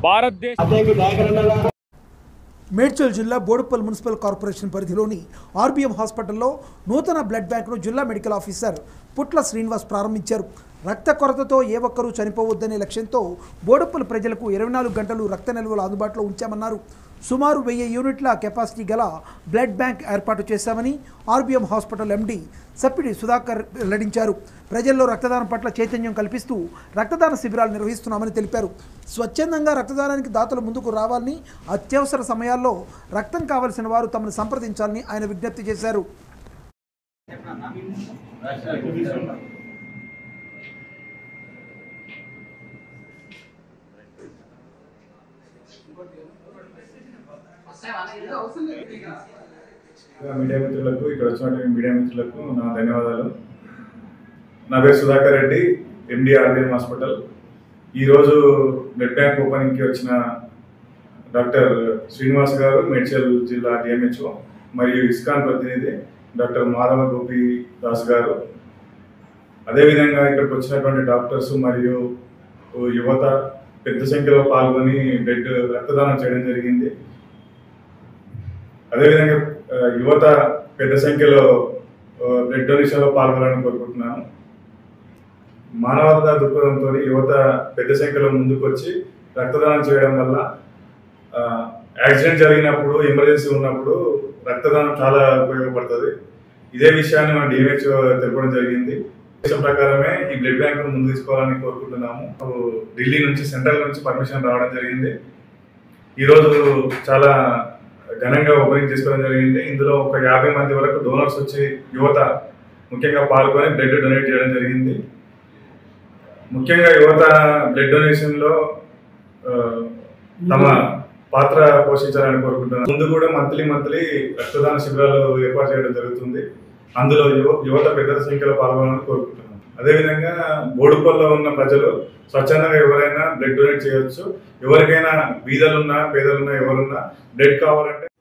భారతదేశ మేడ్చల్ జిల్లా Boduppal municipal corporation పరిధిలోని ఆర్బీఎం హాస్పిటల్లో నూతన బ్లడ్ బ్యాంకును జిల్లా మెడికల్ ఆఫీసర్ పుట్ల శ్రీనివాస్ ప్రారంభించారు రక్త కొరతతో ఏ ఒక్కరూ చనిపోవద్దనే లక్ష్యంతో బోడుప్పల్ ప్రజలకు ఇరవై నాలుగు గంటలు రక్త నిల్వలు అందుబాటులో ఉంచామన్నారు సుమారు వెయ్యి యూనిట్ల కెపాసిటీ గల బ్లడ్ బ్యాంక్ ఏర్పాటు చేశామని RBM hospital MD Sappidi Sudhakar వెల్లడించారు ప్రజల్లో రక్తదానం పట్ల చైతన్యం కల్పిస్తూ రక్తదాన శిబిరాలు నిర్వహిస్తున్నామని తెలిపారు స్వచ్ఛందంగా రక్తదానానికి దాతలు ముందుకు రావాలని అత్యవసర సమయాల్లో రక్తం కావలసిన వారు తమను సంప్రదించాలని ఆయన విజ్ఞప్తి చేశారు మీడియా మిత్రులకు ఇక్కడ వచ్చినటువంటి మీడియా మిత్రులకు నా ధన్యవాదాలు నా పేరు Sudhakar Reddy MD RBM hospital ఈరోజు బ్లడ్ బ్యాంక్ ఓపెనింగ్కి వచ్చిన డాక్టర్ శ్రీనివాస్ గారు మేడ్చల్ జిల్లా డిఎంహెచ్ఓ మరియు ఇస్కాన్ ప్రతినిధి డాక్టర్ మాధవ గోపి దాస్ గారు అదేవిధంగా ఇక్కడికి వచ్చినటువంటి డాక్టర్స్ మరియు యువత పెద్ద సంఖ్యలో పాల్గొని బ్లడ్ రక్తదానం చేయడం జరిగింది అదేవిధంగా ఆ, యువత పెద్ద సంఖ్యలో ఆ, బ్లడ్ డొనేషన్లో పాల్గొనాలని కోరుకుంటున్నాను మానవతా దృక్పథంతో యువత పెద్ద సంఖ్యలో ముందుకు వచ్చి రక్తదానం చేయడం వల్ల ఆ, యాక్సిడెంట్ జరిగినప్పుడు ఎమర్జెన్సీ ఉన్నప్పుడు రక్తదానం చాలా ఉపయోగపడుతుంది ఇదే విషయాన్ని మన డిఎంహెచ్ఓ తెలపడం జరిగింది దేశం ప్రకారమే ఈ బ్లడ్ బ్యాంక్ ముందు తీసుకోవాలని కోరుకుంటున్నాము ఢిల్లీ నుంచి సెంట్రల్ నుంచి పర్మిషన్ రావడం జరిగింది ఈరోజు చాలా ఘనంగా ఓపెనింగ్ చేసుకోవడం జరిగింది ఇందులో ఒక యాభై మంది వరకు డోనర్స్ వచ్చి యువత ముఖ్యంగా పాల్గొని బ్లడ్ డొనేట్ చేయడం జరిగింది ముఖ్యంగా యువత బ్లడ్ డొనేషన్ లో ఆ, తమ పాత్ర పోషించాలని కోరుకుంటున్నాను ముందు కూడా మంత్లీ మంత్లీ రక్తదాన శిబిరాలు ఏర్పాటు చేయడం జరుగుతుంది అందులో యువ యువత పెద్ద సంఖ్యలో పాల్గొనాలని కోరుకుంటున్నాను అదేవిధంగా బోడుపల్లో ఉన్న ప్రజలు స్వచ్ఛందంగా ఎవరైనా బ్లడ్ డొనేట్ చేయొచ్చు ఎవరికైనా బీదలున్నా పేదలున్నా ఎవరున్నా బ్లడ్ కావాలంటే